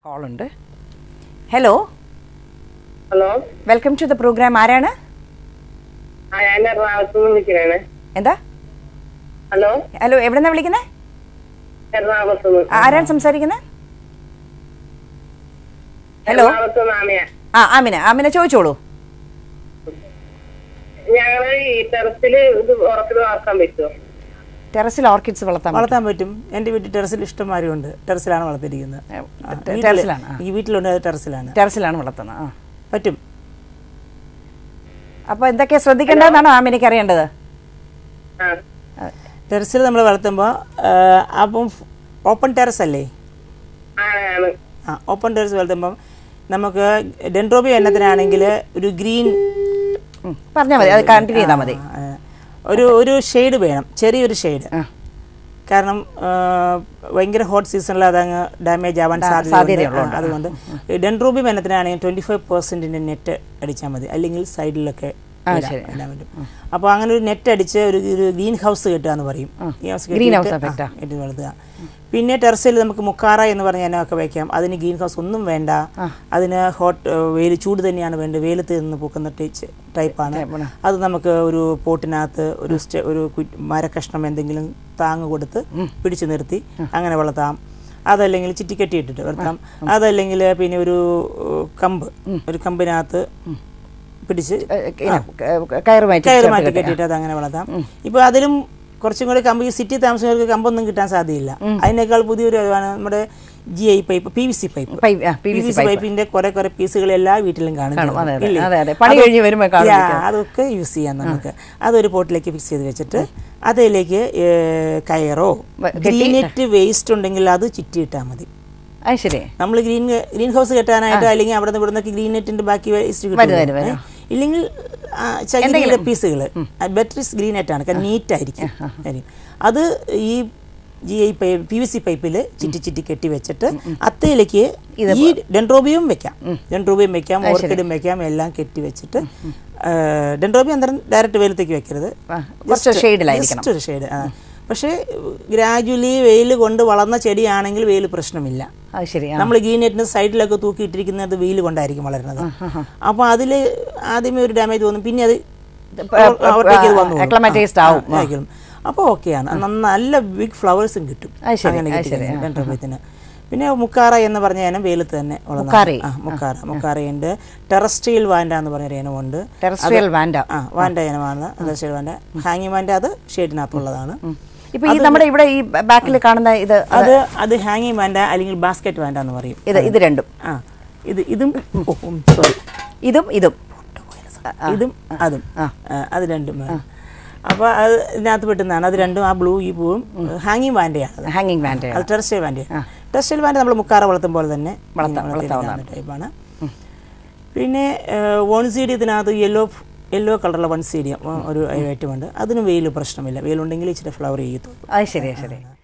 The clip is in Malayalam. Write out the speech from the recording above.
കോളുണ്ട് hello hello welcome to the program ആരാണ് ആ ഞാൻ എറണാകുളത്ത് നിന്ന് വിളിക്കണേ എന്താ ഹലോ ഹലോ എവിടെ നിന്നാണ് വിളിക്കുന്നത് എറണാകുളത്ത് നിന്ന് ആരാണ് സംസാരിക്കുന്നത് ഹലോ എറണാകുളത്ത് നാണയ ആ ആമിന ആമിന ചോദിച്ചോളൂ ഞങ്ങള് ഈ ടെറസില് ഇത് ഉറപ്പിൽ വളർത്താൻ പറ്റുമോ ടെറസിൽ ഓർക്കിഡ്സ് വളർത്താൻ പറ്റും. വളർത്താൻ പറ്റും എൻ്റെ വീട്ടിൽ ടെറസിൽ ഇഷ്ടംമാരും ഉണ്ട് ടെറസിലാണ് വളർത്തിയിരിക്കുന്നത് ഏ, ആ, ടെ- വീട്ടില് ടെറസിലാണ്, ആ. ഈ വീട്ടിലുണ്ട് അത് ടെറസിലാണ് ടെറസിലാണ് വളർത്തുന്നത് ആ പറ്റും അപ്പോൾ എന്തൊക്കെയാ ശ്രദ്ധിക്കേണ്ടതെന്നാണോ ആമിനയ്ക്ക് അറിയേണ്ടത് ആ ടെറസിൽ നമ്മൾ വളർത്തുമ്പോൾ അപ്പം ഓപ്പൺ ടെറസ് അല്ലേ ആണ് ആണ് ആ ഓപ്പൺ ടെറസ് വളർത്തുമ്പം നമുക്ക് ഡെൻഡ്രോബി എണ്ണത്തിനാണെങ്കിൽ ഒരു ഗ്രീൻ ഉം, പറഞ്ഞാൽ മതി അത് കണ്ടിന്യൂ ചെയ്താൽ മതി ആ, ഒരു ഒരു ഷെയ്ഡ് വേണം ചെറിയൊരു ഷെയ്ഡ് ആ. കാരണം ആ, ഭയങ്കര ഹോട്ട് സീസണിൽ അതങ്ങ് ഡാമേജ് ആവാൻ സാധ്യതയുണ്ട് സാധ്യതയുള്ളതുകൊണ്ട്. ആ, അതുകൊണ്ട് ഡെൻഡ്രോബി മെനത്തിനാണെങ്കിൽ ട്വന്റി ഫൈവ് പെർസെന്റിന്റെ നെറ്റ് അടിച്ചാൽ മതി അല്ലെങ്കിൽ സൈഡിലൊക്കെ ആ, ഇടാം, ശരി. ഇടാൻ പറ്റും അപ്പോൾ അങ്ങനെ ഒരു നെറ്റ് അടിച്ച് ഒരു ഒരു ഗ്രീൻ ഹൗസ് കെട്ടുക എന്ന് പറയും Green house Green കെട്ടിയിട്ട്, house effect ആ. ആ, ഇട്ട് വളർത്തുക പിന്നെ ടെറസിൽ നമുക്ക് മുക്കാറ എന്ന് പറഞ്ഞ ഇനമൊക്കെ വയ്ക്കാം അതിന് ഗ്രീൻ ഹൗസ് ഒന്നും വേണ്ട അതിന് ഹോട്ട് വെയിൽ ചൂട് തന്നെയാണ് വേണ്ടത് വെയിലത്ത് നിന്ന് പൂക്കുന്ന ടൈച്ച് ടൈപ്പാണ് ടൈപ്പാണ്. അത് നമുക്ക് ഒരു പോട്ടിനകത്ത് ഒരു സ്റ്റെ- ഒരു കു- മരക്കഷ്ണം എന്തെങ്കിലും താങ്ങ് കൊടുത്ത് പിടിച്ചു നിർത്തി അങ്ങനെ വളർത്താം അതല്ലെങ്കിൽ ചിറ്റിക്കെട്ടി ഇട്ടിട്ട് വളർത്താം അതല്ലെങ്കിൽ പിന്നെ ഒരു ഏഹ്, കമ്പ് ഒരു കമ്പിനകത്ത് പിടിച്ച് ഏ, ഇങ്ങനെ, ക- കയറുമായിട്ട് കയറ് ചേർത്ത് മാറ്റി കെട്ടി. കെട്ടിയിട്ട് അത് അങ്ങനെ വളർത്താം ഇപ്പൊ അതിലും കുറച്ചും കൂടി കമ്പ് ഈ സിറ്റി താമസിക്കുന്നവർക്ക് കമ്പൊന്നും കിട്ടാൻ സാധ്യതയില്ല അതിനേക്കാൾ പുതിയൊരു അറിവാണ് നമ്മുടെ G I pipe P V C pipe pipe, ആ, പി PVC വി സി പൈപ്പിന്റെ കുറെ കുറെ പീസുകൾ എല്ലാ വീട്ടിലും കാണും കാണും, അതെ, അതെ, ഇല്ലേ? അതെ, അതെ. പണി അത് കഴിഞ്ഞ് വരുമ്പോൾ കാണും യാ, മിക്കവാറും. അതൊക്കെ യൂസ് ചെയ്യാം നമുക്ക് അതൊരു പോട്ടിലേക്ക് ഫിക്സ് ചെയ്ത് വെച്ചിട്ട് അതിലേക്ക് ഏ, കയറോ വ- കെട്ടി- ഗ്രീനെറ്റ് വേസ്റ്റ് ഉണ്ടെങ്കിൽ അത് ചുറ്റിയിട്ടാൽ മതി അത് ശരി നമ്മൾ ഗ്രീൻ ഗ്രീൻ ഹൗസ് കെട്ടാനായിട്ട് അല്ലെങ്കിൽ അവിടെ നിന്ന് ഇവിടുന്നൊക്കെ ഗ്രീൻ നെറ്റിന്റെ ബാക്കി വേസ്റ്റ് വരും, വരും, വരും. ഇല്ലെങ്കിൽ ആ, ചകിരിയുടെ പീസുകൾ ബെറ്റർ ഗ്രീൻ നെറ്റ് ആണ് കാരണം നീറ്റ് ആയിരിക്കും കാര്യം. അത് ഈ G I pipe P V C പൈപ്പിൽ ചിറ്റി ചിറ്റി കെട്ടി വെച്ചിട്ട് അത്തയിലേക്ക് ഈ ഡെൻഡ്രോബിയും വെക്കാം ഡെൻഡ്രോബിയും വെക്കാം ഓർക്കിഡും വെക്കാം എല്ലാം കെട്ടി വെച്ചിട്ട് ഡെൻഡ്രോബിയം അന്നേരം ഡയറക്റ്റ് വെയിലത്തേക്ക് വെക്കരുത് ആ, കുറച്ച് ഷെയ്ഡിലായിരിക്കണം ജസ്റ്റ് ഒരു ഷെയ്ഡ് പക്ഷേ ഗ്രാജുവലി വെയിൽ കൊണ്ട് വളർന്ന ചെടിയാണെങ്കിൽ വെയിൽ പ്രശ്നമില്ല അത് ശരി ആ. നമ്മൾ ഗ്രീൻ നെറ്റിന് സൈഡിലൊക്കെ തൂക്കിയിട്ടിരിക്കുന്നത് വെയിൽ കൊണ്ടായിരിക്കും വളരുന്നത് അപ്പോൾ അതിൽ ആദ്യമേ ഒരു ഡാമേജ് വന്നു പിന്നെ അത് ഓവർടേക്ക് ചെയ്ത് വന്നു acclimatized ആവും. അപ്പോൾ ഓക്കെയാണ് നല്ല ബിഗ് ഫ്ലവേഴ്സും കിട്ടും അത് ശരി, അങ്ങനെ അത് ശരി, കിട്ടി ഡെൻഡ്രോബിയത്തിന് പിന്നെ മുക്കാറ എന്ന് പറഞ്ഞ ഇനം വെയിലത്ത് തന്നെ വളർന്ന- മുക്കാറി. ആ മുക്കാറ മുക്കാറയുണ്ട് ടെറസ്ട്രിയൽ വാൻഡ എന്ന് പറഞ്ഞൊരു ഇനമുണ്ട് ടെറസ്ട്രിയൽ വാൻഡ ആ വാൻഡ ഇനമാണ് ടെറസ്ട്രിയൽ വാൻഡ ഹാങ്ങിങ് വാൻഡ അത് ഷെയ്ഡിനകത്തുള്ളതാണ് ഇപ്പൊ ഈ നമ്മുടെ ഇവിടെ ഈ ബാക്കിൽ കാണുന്ന ഇത് അത് അത് ഹാങ്ങിങ് വാൻഡ അല്ലെങ്കിൽ ബാസ്ക്കറ്റ് വാൻഡ എന്ന് പറയും ഇത് ഇത് രണ്ടും ആ ഇത് ഇതും സോറി ഇതും ഇതും ഇതും അതും ആ, അത് രണ്ടും അപ്പോൾ അത് ഇതിനകത്ത് പെട്ടുന്നതാണ് അത് രണ്ടും ആ ബ്ലൂ ഈ പൂവും ഹാങ്ങിങ് വാൻഡയാണ് ഹാങ്ങിങ് വാൻഡ അത് ടെറസ്റ്റൈൽ വാൻഡ ടെറസ്റ്റൈൽ വാൻഡ നമ്മൾ മുക്കാറ വളർത്തും പോലെ തന്നെ വളർത്താം, വളർത്താവുന്ന ടൈപ്പാണ് പിന്നെ വൺ സീഡ് ഇതിനകത്ത് യെല്ലോ യെല്ലോ കളറുള്ള വൺ സീഡിയം ഒരു ഐറ്റം ഉണ്ട് അതിന് വെയിൽ പ്രശ്നമില്ല വെയിലുണ്ടെങ്കിൽ ഇച്ചിരി ഫ്ലവർ ചെയ്യത്തുള്ളൂ അത് ശരി ശരി